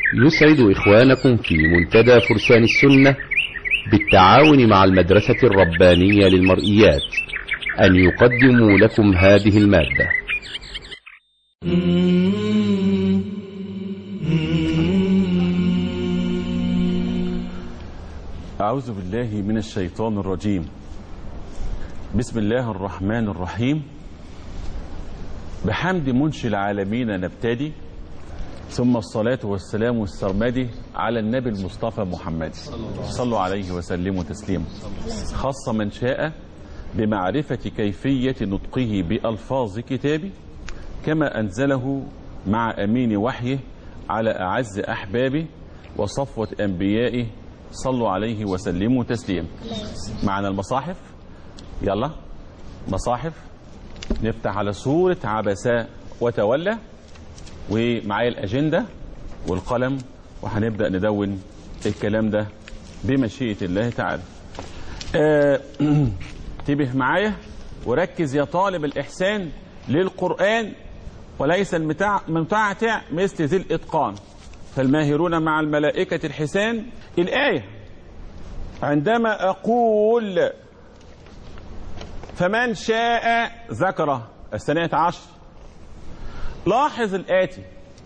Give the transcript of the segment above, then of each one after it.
يسعد إخوانكم في منتدى فرسان السنة بالتعاون مع المدرسة الربانية للمرئيات أن يقدموا لكم هذه المادة أعوذ بالله من الشيطان الرجيم بسم الله الرحمن الرحيم بحمد منشي العالمين نبتدي ثم الصلاة والسلام السرمدي على النبي المصطفى محمد صلوا عليه وسلموا تسليما خاص من شاء بمعرفة كيفية نطقه بألفاظ كتابي كما أنزله مع أمين وحيه على أعز أحبابه وصفوة أنبيائه صلوا عليه وسلموا تسليما معنا المصاحف يلا مصاحف نفتح على سورة عبس وتولى ومعايا الأجندة والقلم وهنبدأ ندون الكلام ده بمشيئة الله تعالى آه، انتبه معايا وركز يا طالب الإحسان للقرآن وليس المتاع ممتعتع مثل ذي الإتقان فالماهرون مع الملائكة الحسان الآية عندما أقول فمن شاء ذكره الثانية عشر لاحظ الآتي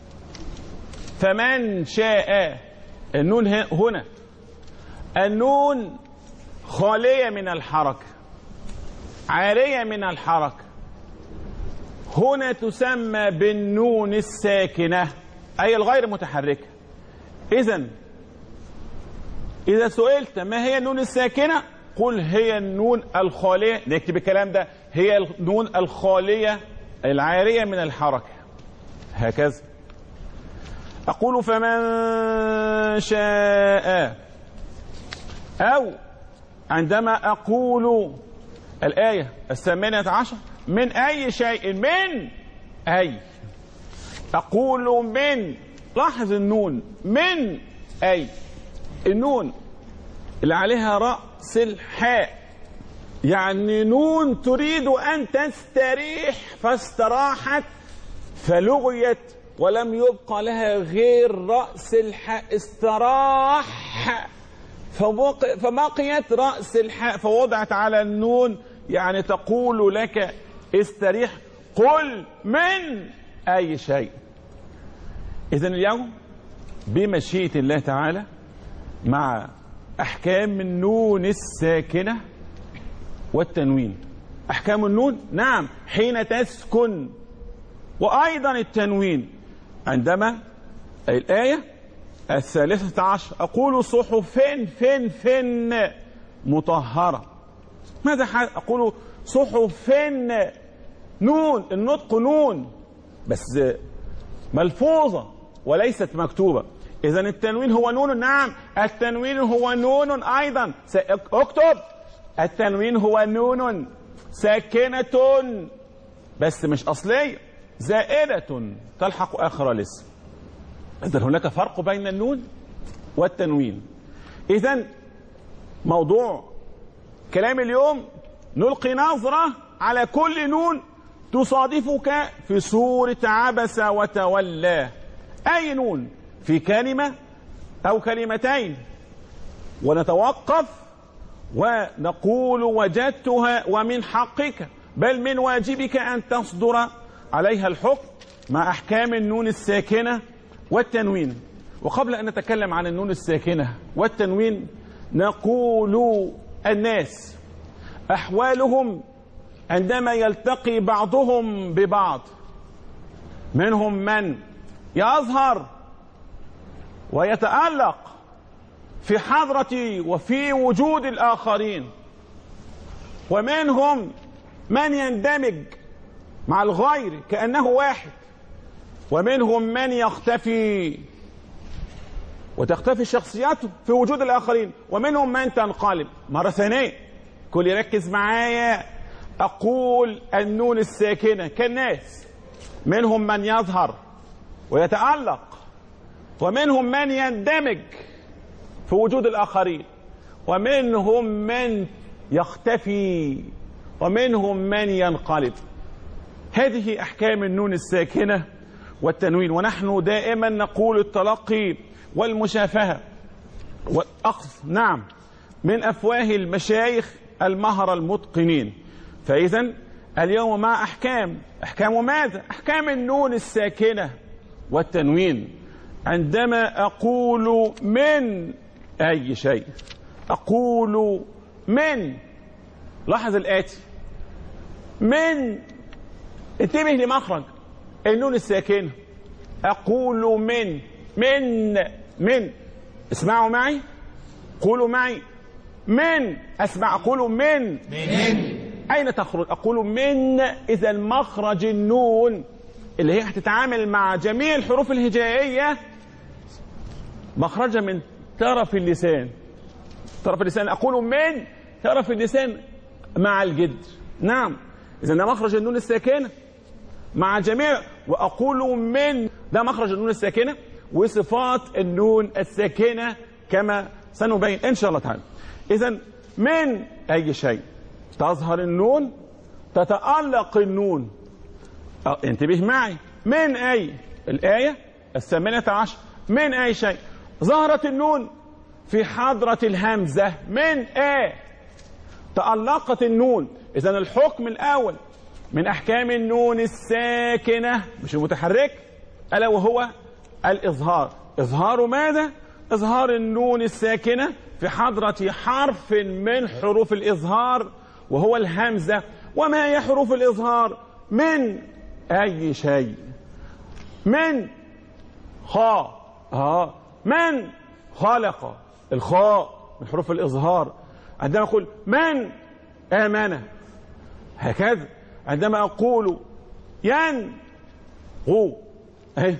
فمن شاء النون هنا النون خالية من الحركة عارية من الحركة هنا تسمى بالنون الساكنة أي الغير متحركة إذا إذا سئلت ما هي النون الساكنة قل هي النون الخالية نكتب الكلام ده هي النون الخالية العارية من الحركة هكذا أقول فمن شاء أو عندما أقول الآية الثامنة عشر من أي شيء من أي أقول من لاحظ النون من أي النون اللي عليها رأس الحاء يعني نون تريد أن تستريح فاستراحت فلغيت ولم يبقى لها غير رأس الحاء استراح فبقيت رأس الحاء فوضعت على النون يعني تقول لك استريح قل من أي شيء إذا اليوم بمشيئة الله تعالى مع أحكام النون الساكنة والتنوين أحكام النون نعم حين تسكن وأيضا التنوين عندما الآية الثالثة عشر أقول صحف فن فن مطهرة ماذا أقول صحف نون النطق نون بس ملفوظة وليست مكتوبة إذا التنوين هو نون نعم التنوين هو نون أيضا اكتب التنوين هو نون ساكنة بس مش أصلية زائدة تلحق آخر الاسم إذا هناك فرق بين النون والتنوين إذا موضوع كلام اليوم نلقي نظرة على كل نون تصادفك في سورة عبس وتولى أي نون في كلمة أو كلمتين ونتوقف ونقول وجدتها ومن حقك بل من واجبك أن تصدر عليها الحكم مع أحكام النون الساكنة والتنوين وقبل أن نتكلم عن النون الساكنة والتنوين نقول الناس أحوالهم عندما يلتقي بعضهم ببعض منهم من يظهر ويتألق في حضرة وفي وجود الآخرين ومنهم من يندمج مع الغير كأنه واحد ومنهم من يختفي وتختفي شخصيته في وجود الآخرين ومنهم من تنقلب مرة ثانية كل يركز معايا أقول النون الساكنة كالناس منهم من يظهر ويتألق ومنهم من يندمج في وجود الآخرين ومنهم من يختفي ومنهم من ينقلب هذه أحكام النون الساكنة والتنوين ونحن دائما نقول التلقي والمشافهة والأخذ نعم من أفواه المشايخ المهر المتقنين فإذا اليوم مع أحكام أحكام ماذا؟ أحكام النون الساكنة والتنوين عندما أقول من أي شيء أقول من لاحظ الآتي من انتبه لمخرج النون الساكنة أقول من من من اسمعوا معي قولوا معي من أسمع أقول من من أين تخرج أقول من إذا مخرج النون اللي هي هتتعامل مع جميع الحروف الهجائية مخرجها من طرف اللسان طرف اللسان أقول من طرف اللسان مع الجد نعم إذا ده مخرج النون الساكنة مع جميع وأقول من ده مخرج النون الساكنة وصفات النون الساكنة كما سنبين إن شاء الله تعالى إذا من أي شيء تظهر النون تتألق النون أه، انتبه معي من أي الآية الثامنة عشر من أي شيء ظهرت النون في حضرة الهمزة من آ تألقت النون إذا الحكم الأول من أحكام النون الساكنة مش المتحرك ألا وهو الإظهار إظهار ماذا؟ إظهار النون الساكنة في حضرة حرف من حروف الإظهار وهو الهمزة وما هي حروف الإظهار من أي شيء من خاء آه من خلق الخاء من حروف الإظهار عندما أقول من آمن هكذا عندما أقول ينغو أهي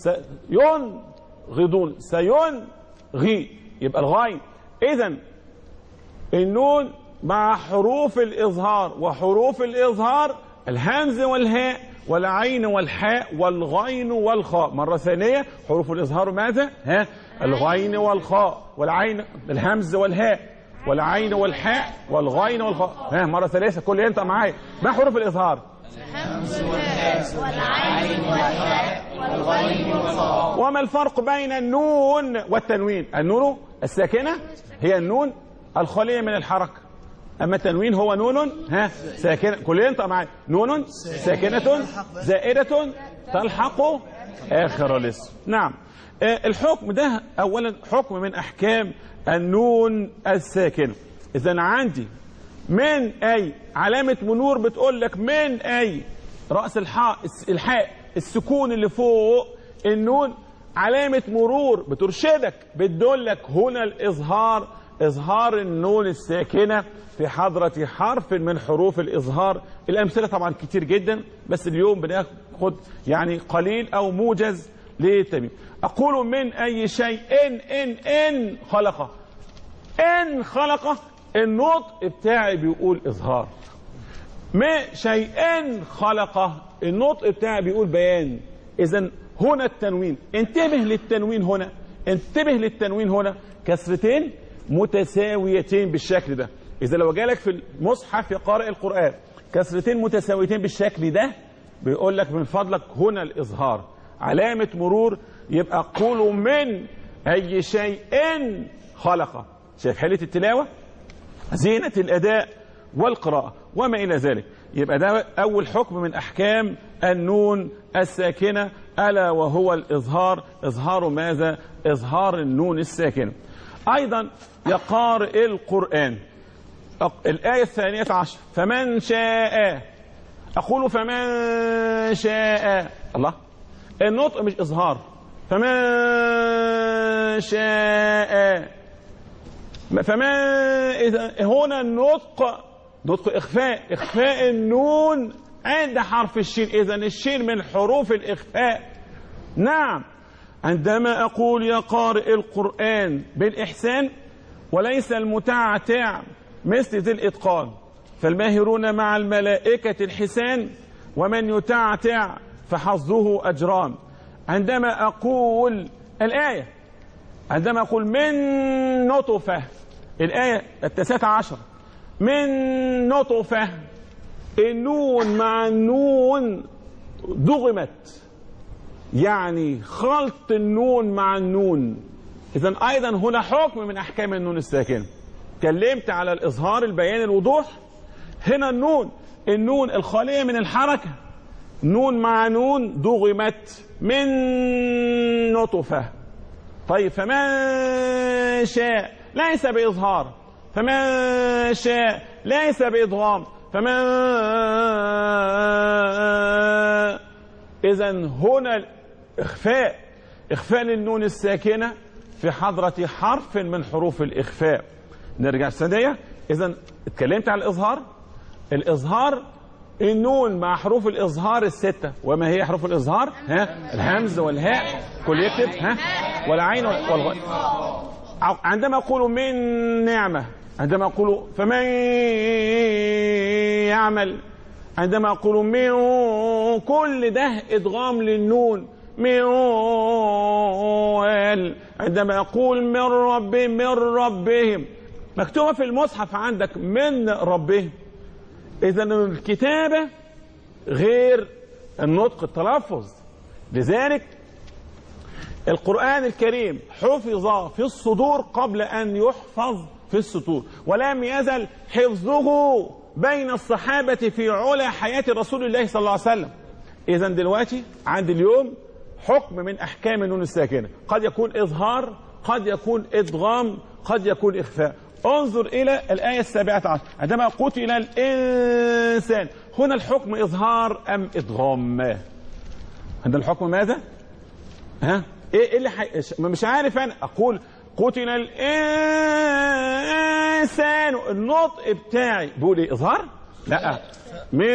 ينغضون سينغي يبقى الغاين إذا النون مع حروف الإظهار وحروف الإظهار الهمز والهاء والعين والحاء والغين والخاء مرة ثانية حروف الإظهار ماذا؟ ها الغين والخاء والعين الهمز والهاء والعين والحاء والغين والخاء ها مرة ثالثة كل انت معايا ما حروف الإظهار؟ والعين والحاء والغين والخاء وما الفرق بين النون والتنوين النون الساكنة هي النون الخالية من الحركة أما التنوين هو نون ها ساكنة كلنا انت معايا نون ساكنة زائدة تلحق آخر الاسم نعم آه، الحكم ده أولا حكم من أحكام النون الساكنة إذا عندي من أي علامة منور بتقول لك من أي رأس الحاء الحاء السكون اللي فوق النون علامة مرور بترشدك بتدلك هنا الإظهار إظهار النون الساكنة في حضرة حرف من حروف الإظهار الأمثلة طبعا كتير جدا بس اليوم بناخد يعني قليل أو موجز للتمييز أقول من أي شيء إن إن إن خلقه إن خلقه النطق بتاعي بيقول إظهار ما شيئا خلقه النطق بتاعي بيقول بيان إذا هنا التنوين انتبه للتنوين هنا انتبه للتنوين هنا كسرتين متساويتين بالشكل ده إذا لو جالك في المصحف في قارئ القرآن كسرتين متساويتين بالشكل ده بيقول لك من فضلك هنا الإظهار علامة مرور يبقى قولوا من أي شيء خلق شايف حلة التلاوة زينة الأداء والقراءة وما إلى ذلك يبقى ده أول حكم من أحكام النون الساكنة ألا وهو الإظهار إظهار ماذا؟ إظهار النون الساكنة أيضا يقارئ القرآن الآية الثانية عشر فمن شاء أقول فمن شاء الله النطق مش إظهار فمن شاء فما إذا هنا النطق نطق إخفاء إخفاء النون عند حرف الشين إذا الشين من حروف الإخفاء نعم عندما أقول يا قارئ القرآن بالإحسان وليس المتعتع مثل ذي الإتقان فالماهرون مع الملائكة الحسان ومن يتعتع فحظه أجران عندما أقول الآية عندما أقول من نطفة الآية التاسعة عشر من نطفة النون مع النون ضغمت يعني خلط النون مع النون إذا أيضا هنا حكم من أحكام النون الساكنة اتكلمت على الإظهار البيان الوضوح هنا النون النون الخالية من الحركة نون مع نون ضغمت من نطفة طيب فمن شاء ليس بإظهار فمن شاء ليس بإضغام فمن إذا هنا الإخفاء إخفاء للنون الساكنة في حضرة حرف من حروف الإخفاء نرجع السنية إذا اتكلمت على الإظهار الإظهار النون مع حروف الإظهار الستة وما هي حروف الإظهار ها الهمز والهاء كل يكتب ها والعين والغين عندما أقول من نعمة عندما أقول فمن يعمل عندما أقول من كل ده إدغام للنون من عندما أقول من رب من ربهم مكتوبة في المصحف عندك من ربهم إذا الكتابة غير النطق التلفظ لذلك القرآن الكريم حفظ في الصدور قبل أن يحفظ في السطور ولم يزل حفظه بين الصحابة في علا حياة رسول الله صلى الله عليه وسلم إذا دلوقتي عند اليوم حكم من أحكام النون الساكنة قد يكون إظهار قد يكون إدغام قد يكون إخفاء انظر إلى الآية السابعة عشر عندما قتل الإنسان هنا الحكم إظهار أم إدغام عند الحكم ماذا ها ايه اللي حي... مش عارف انا اقول قتل الانسان النطق بتاعي بيقول ايه اظهار لا من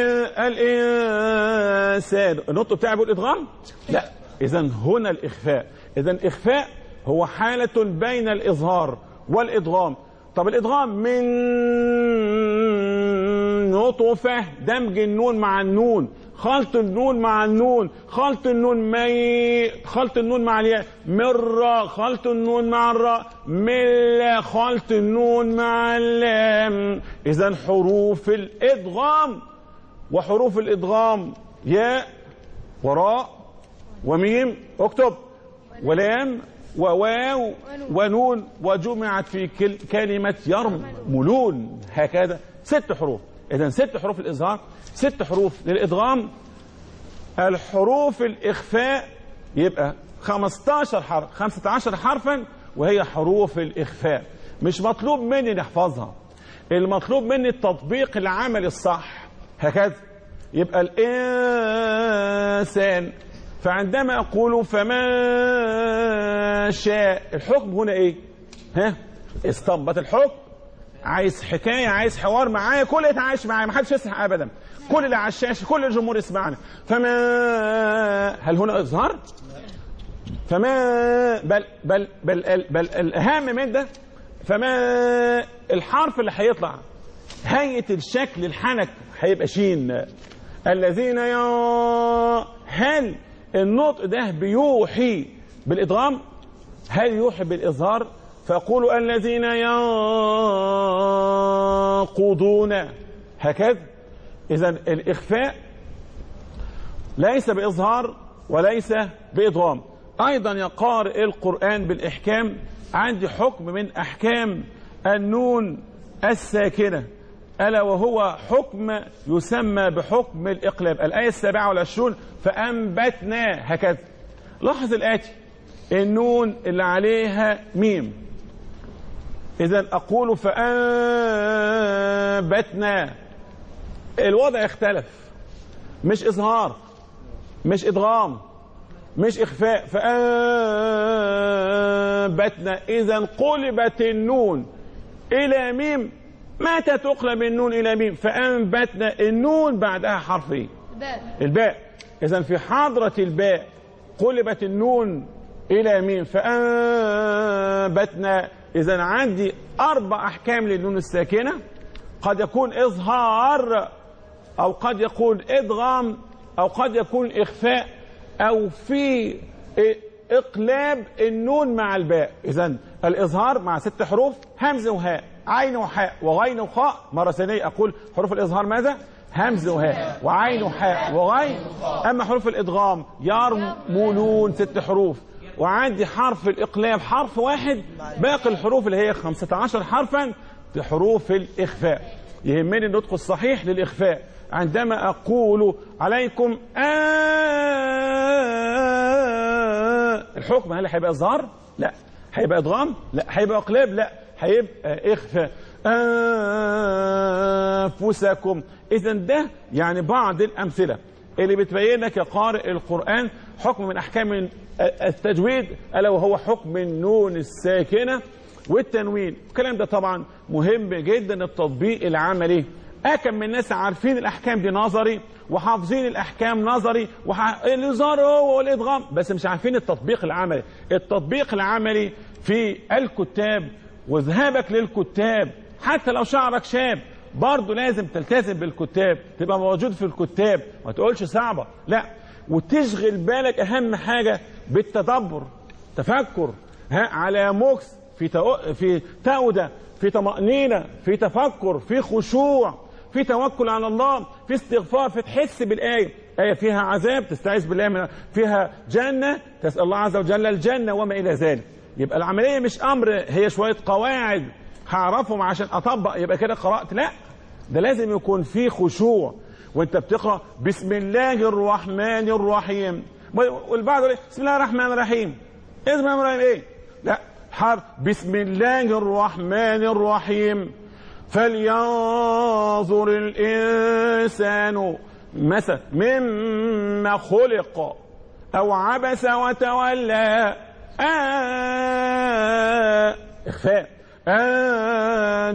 الانسان النطق بتاعي بيقول ادغام لا اذا هنا الاخفاء اذا الاخفاء هو حاله بين الاظهار والادغام طب الادغام من نطفه دمج النون مع النون خلط النون مع النون خلط النون مي خلط النون مع الياء مرة خلط النون مع الراء مل خلط النون مع اللام إذا حروف الإدغام وحروف الإدغام ياء وراء وميم اكتب ولام وواو ونون وجمعت في كلمة يرملون هكذا ست حروف إذا ست حروف الإظهار ست حروف للإدغام الحروف الإخفاء يبقى 15 حرف 15 حرفا وهي حروف الإخفاء مش مطلوب مني نحفظها المطلوب مني التطبيق العملي الصح هكذا يبقى الإنسان فعندما أقول فما شاء الحكم هنا إيه ها استنبط الحكم عايز حكايه عايز حوار معايا كل يتعايش معايا ما حدش يسمع ابدا كل اللي على الشاشه كل الجمهور يسمعنا فما هل هنا اظهار فما بل بل بل, بل, بل الاهم من ده فما الحرف اللي هيطلع هيئه الشكل الحنك هيبقى شين الذين يا هل النطق ده بيوحي بالادغام هل يوحي بالاظهار فيقول الذين ينقضون هكذا إذا الإخفاء ليس بإظهار وليس بإضغام أيضا يا قارئ القرآن بالإحكام عندي حكم من أحكام النون الساكنة ألا وهو حكم يسمى بحكم الإقلاب الآية السابعة والعشرون فأنبتنا هكذا لاحظ الآتي النون اللي عليها ميم إذا أقول فأنبتنا الوضع اختلف مش إظهار مش إدغام مش إخفاء فأنبتنا إذا قلبت النون إلى ميم متى تقلب النون إلى ميم فأنبتنا النون بعدها حرف إيه؟ الباء الباء إذا في حضرة الباء قلبت النون إلى ميم فأنبتنا إذا عندي أربع أحكام للنون الساكنة قد يكون إظهار أو قد يكون إدغام أو قد يكون إخفاء أو في إقلاب النون مع الباء إذا الإظهار مع ست حروف همز وهاء عين وحاء وغين وخاء مرة ثانية أقول حروف الإظهار ماذا؟ همز وهاء وعين وحاء وغين أما حروف الإدغام يرملون ست حروف وعندي حرف الإقلاب حرف واحد باقي الحروف اللي هي 15 حرفا في حروف الإخفاء يهمني النطق الصحيح للإخفاء عندما أقول عليكم آه الحكم هل هيبقى إظهار؟ لا هيبقى إدغام؟ لا هيبقى إقلاب؟ لا هيبقى إخفاء أنفسكم إذا ده يعني بعض الأمثلة اللي بتبين لك يا قارئ القرآن حكم من أحكام التجويد ألا وهو حكم النون الساكنة والتنوين الكلام ده طبعا مهم جدا التطبيق العملي أكم من الناس عارفين الأحكام دي نظري وحافظين الأحكام نظري وح... الإظهار هو والإدغام بس مش عارفين التطبيق العملي التطبيق العملي في الكتاب وذهابك للكتاب حتى لو شعرك شاب برضه لازم تلتزم بالكتاب تبقى موجود في الكتاب ما تقولش صعبة لا وتشغل بالك أهم حاجة بالتدبر تفكر ها على مكس في تو... في تودة في طمأنينة في تفكر في خشوع في توكل على الله في استغفار في تحس بالآية آية فيها عذاب تستعيذ بالله من فيها جنة تسأل الله عز وجل الجنة وما إلى ذلك يبقى العملية مش أمر هي شوية قواعد هعرفهم عشان أطبق يبقى كده قرأت لا ده لازم يكون في خشوع وانت بتقرأ بسم الله الرحمن الرحيم والبعض يقول بسم الله الرحمن الرحيم ايه بسم الله الرحمن الرحيم ايه لا حرف بسم الله الرحمن الرحيم فلينظر الإنسان مثلا مما خلق أو عبس وتولى آه إخفاء أن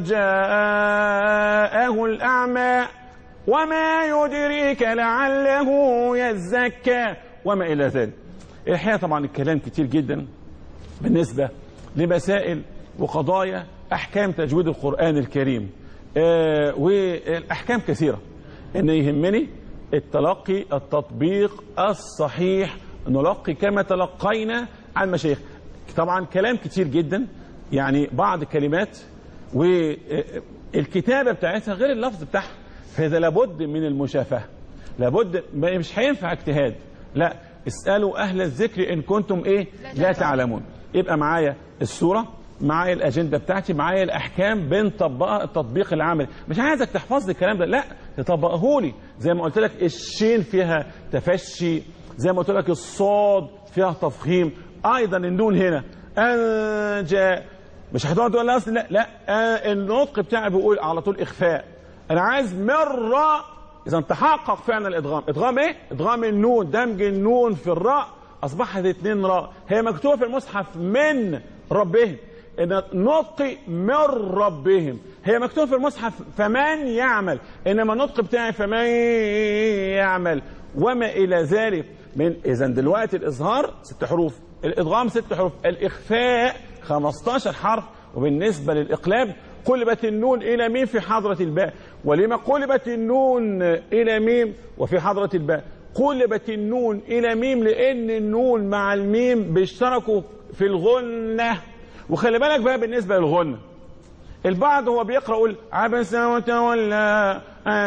جاءه الأعمى وما يدريك لعله يزكى وما إلى ذلك الحقيقة طبعا الكلام كتير جدا بالنسبة لمسائل وقضايا أحكام تجويد القرآن الكريم آه والأحكام كثيرة إن يهمني التلقي التطبيق الصحيح نلقي كما تلقينا عن مشايخ طبعا كلام كتير جدا يعني بعض كلمات والكتابة بتاعتها غير اللفظ بتاعها فإذا لابد من المشافهة لابد مش هينفع اجتهاد لا اسألوا أهل الذكر إن كنتم إيه لا تعلمون يبقى معايا الصورة معايا الأجندة بتاعتي معايا الأحكام بنطبقها التطبيق العملي مش عايزك تحفظ لي الكلام ده لا تطبقه لي زي ما قلت لك الشين فيها تفشي زي ما قلت لك الصاد فيها تفخيم أيضا النون هنا أنجا مش هتقعد تقول لا اصل لا لا آه النطق بتاعي بيقول على طول اخفاء انا عايز مره اذا تحقق فعلا الادغام ادغام ايه ادغام النون دمج النون في الراء اصبحت اتنين راء هي مكتوبه في المصحف من ربهم ان نطق من ربهم هي مكتوبه في المصحف فمن يعمل انما النطق بتاعي فمن يعمل وما الى ذلك من اذا دلوقتي الاظهار ست حروف الادغام ست حروف الاخفاء 15 حرف وبالنسبة للإقلاب قلبت النون إلى ميم في حضرة الباء ولما قلبت النون إلى ميم وفي حضرة الباء قلبت النون إلى ميم لأن النون مع الميم بيشتركوا في الغنة وخلي بالك بقى بالنسبة للغنة البعض هو بيقرأ يقول عبس وتولى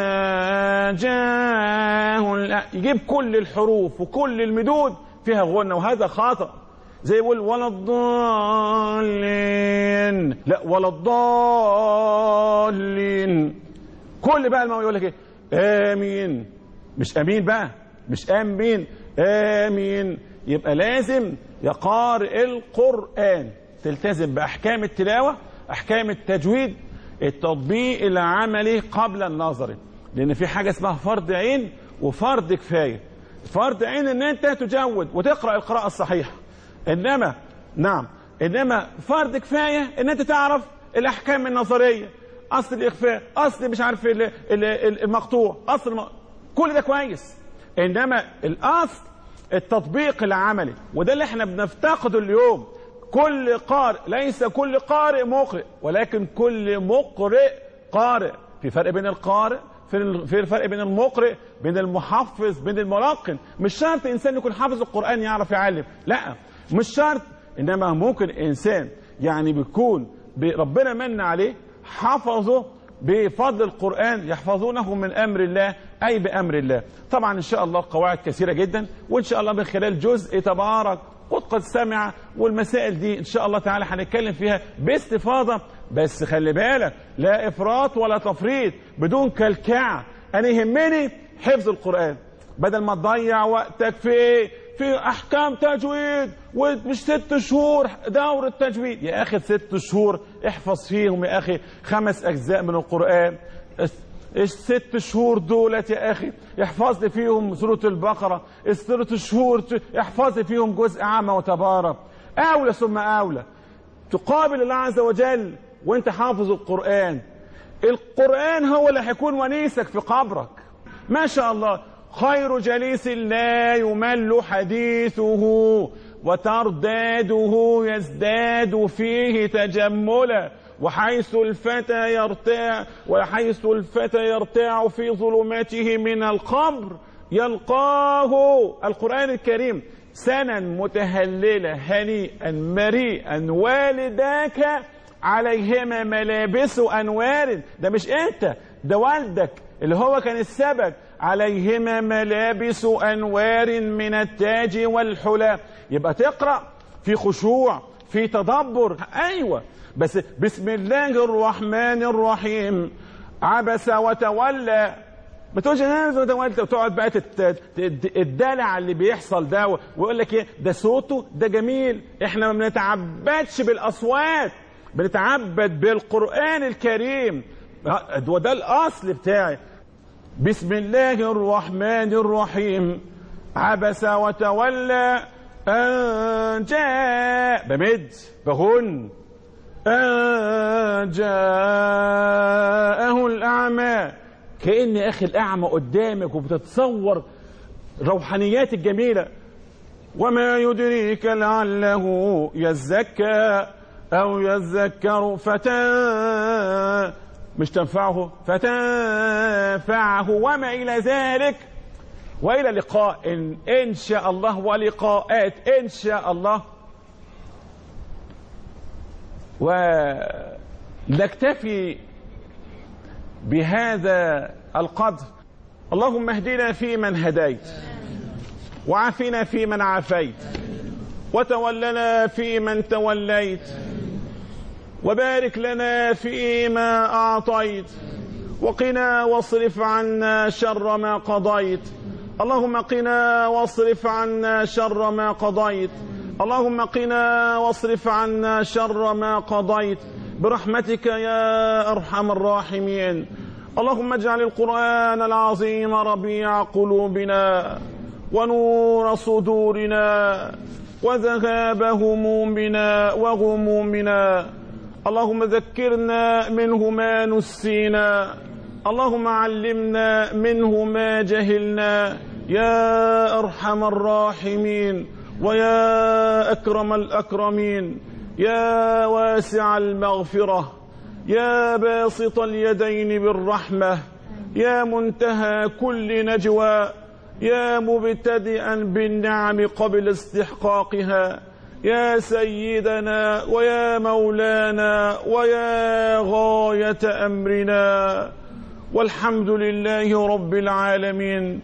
جاه يجيب كل الحروف وكل المدود فيها غنة وهذا خطأ زي يقول ولا الضالين لا ولا الضالين كل بقى الماء يقول لك ايه امين مش امين بقى مش امين امين يبقى لازم يا قارئ القران تلتزم باحكام التلاوه احكام التجويد التطبيق العملي قبل النظري لان في حاجه اسمها فرض عين وفرض كفايه فرض عين ان انت تجود وتقرا القراءه الصحيحه انما نعم انما فرض كفايه ان انت تعرف الاحكام النظريه اصل الاخفاء اصل مش عارف المقطوع اصل الم... كل ده كويس انما الاصل التطبيق العملي وده اللي احنا بنفتقده اليوم كل قارئ ليس كل قارئ مقرئ ولكن كل مقرئ قارئ في فرق بين القارئ في الفرق بين المقرئ بين المحفظ بين الملقن مش شرط انسان يكون حافظ القران يعرف يعلم لا مش شرط انما ممكن انسان يعني بيكون ربنا من عليه حفظه بفضل القرآن يحفظونه من أمر الله أي بأمر الله طبعا إن شاء الله قواعد كثيرة جدا وإن شاء الله من خلال جزء تبارك قد سمع والمسائل دي ان شاء الله تعالى هنتكلم فيها باستفاضه بس خلي بالك لا افراط ولا تفريط بدون كلكعه انا يهمني حفظ القران بدل ما تضيع وقتك في في احكام تجويد ومش ست شهور دورة تجويد يا اخي ست شهور احفظ فيهم يا اخي خمس اجزاء من القرآن الست شهور دولت يا اخي احفظ لي فيهم سورة البقرة الست شهور احفظ لي فيهم جزء عامة وتبارك اولى ثم اولى تقابل الله عز وجل وانت حافظ القرآن القرآن هو اللي هيكون ونيسك في قبرك ما شاء الله خير جليس لا يمل حديثه وترداده يزداد فيه تجملا وحيث الفتى يرتاع وحيث الفتى يرتاع في ظلماته من القبر يلقاه القرآن الكريم سنا متهللة هنيئا مريئا والداك عليهما ملابس أنوار ده مش أنت ده والدك اللي هو كان السبب عليهما ملابس أنوار من التاج والحلى يبقى تقرأ في خشوع في تدبر أيوة بس بسم الله الرحمن الرحيم عبس وتولى ما تقولش انا وتولى وتقعد بقى الدلع اللي بيحصل ده ويقول لك ايه ده صوته ده جميل احنا ما بنتعبدش بالاصوات بنتعبد بالقران الكريم وده الاصل بتاعي بسم الله الرحمن الرحيم عبس وتولى أن جاء بمد بغن أن جاءه الأعمى كأن يا أخي الأعمى قدامك وبتتصور روحانيات الجميلة وما يدريك لعله يزكى أو يذكر فتى مش تنفعه فتنفعه وما إلى ذلك وإلى لقاء إن, إن شاء الله ولقاءات إن شاء الله ونكتفي بهذا القدر اللهم اهدنا فيمن هديت وعافنا فيمن عافيت وتولنا فيمن توليت وبارك لنا فيما أعطيت وقنا واصرف عنا شر ما قضيت اللهم قنا واصرف عنا شر ما قضيت اللهم قنا واصرف عنا شر ما قضيت برحمتك يا أرحم الراحمين اللهم اجعل القرآن العظيم ربيع قلوبنا ونور صدورنا وذهاب همومنا وغمومنا اللهم ذكرنا منه ما نسينا اللهم علمنا منه ما جهلنا يا ارحم الراحمين ويا اكرم الاكرمين يا واسع المغفره يا باسط اليدين بالرحمه يا منتهى كل نجوى يا مبتدئا بالنعم قبل استحقاقها يا سيدنا ويا مولانا ويا غاية أمرنا والحمد لله رب العالمين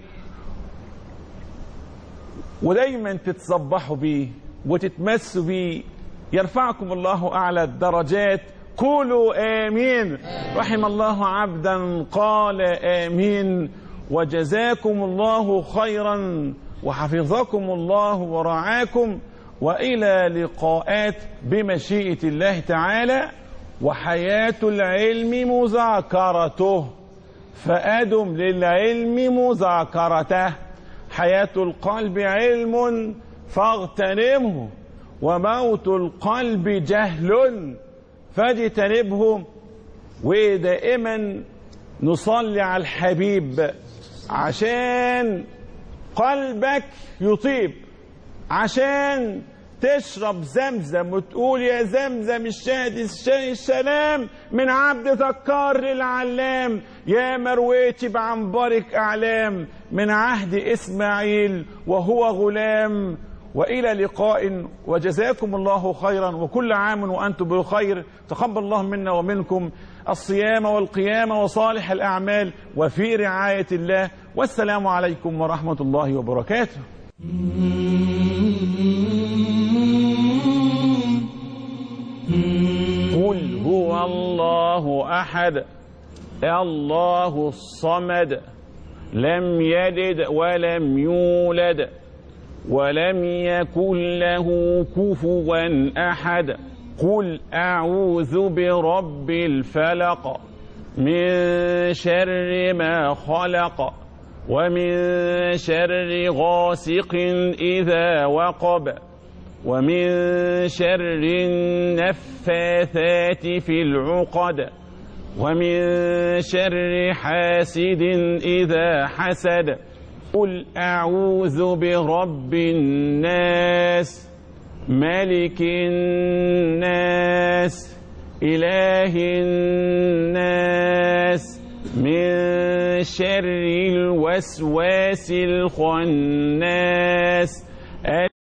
ودايما تتصبحوا بيه وتتمسوا بيه يرفعكم الله أعلى الدرجات قولوا آمين رحم الله عبدا قال آمين وجزاكم الله خيرا وحفظكم الله ورعاكم والى لقاءات بمشيئه الله تعالى وحياه العلم مذاكرته فادم للعلم مذاكرته حياه القلب علم فاغتنمه وموت القلب جهل فاجتنبه ودائما نصلي على الحبيب عشان قلبك يطيب عشان تشرب زمزم وتقول يا زمزم الشاهد السلام من عبد ذكار للعلام يا مرويتي بعنبرك أعلام من عهد إسماعيل وهو غلام وإلى لقاء وجزاكم الله خيرا وكل عام وأنتم بخير تقبل الله منا ومنكم الصيام والقيام وصالح الأعمال وفي رعاية الله والسلام عليكم ورحمة الله وبركاته Mm-hmm. الله أحد الله الصمد لم يلد ولم يولد ولم يكن له كفوا أحد قل أعوذ برب الفلق من شر ما خلق ومن شر غاسق إذا وقب ومن شر النفاثات في العقد ومن شر حاسد إذا حسد قل أعوذ برب الناس ملك الناس إله الناس من شر الوسواس الخناس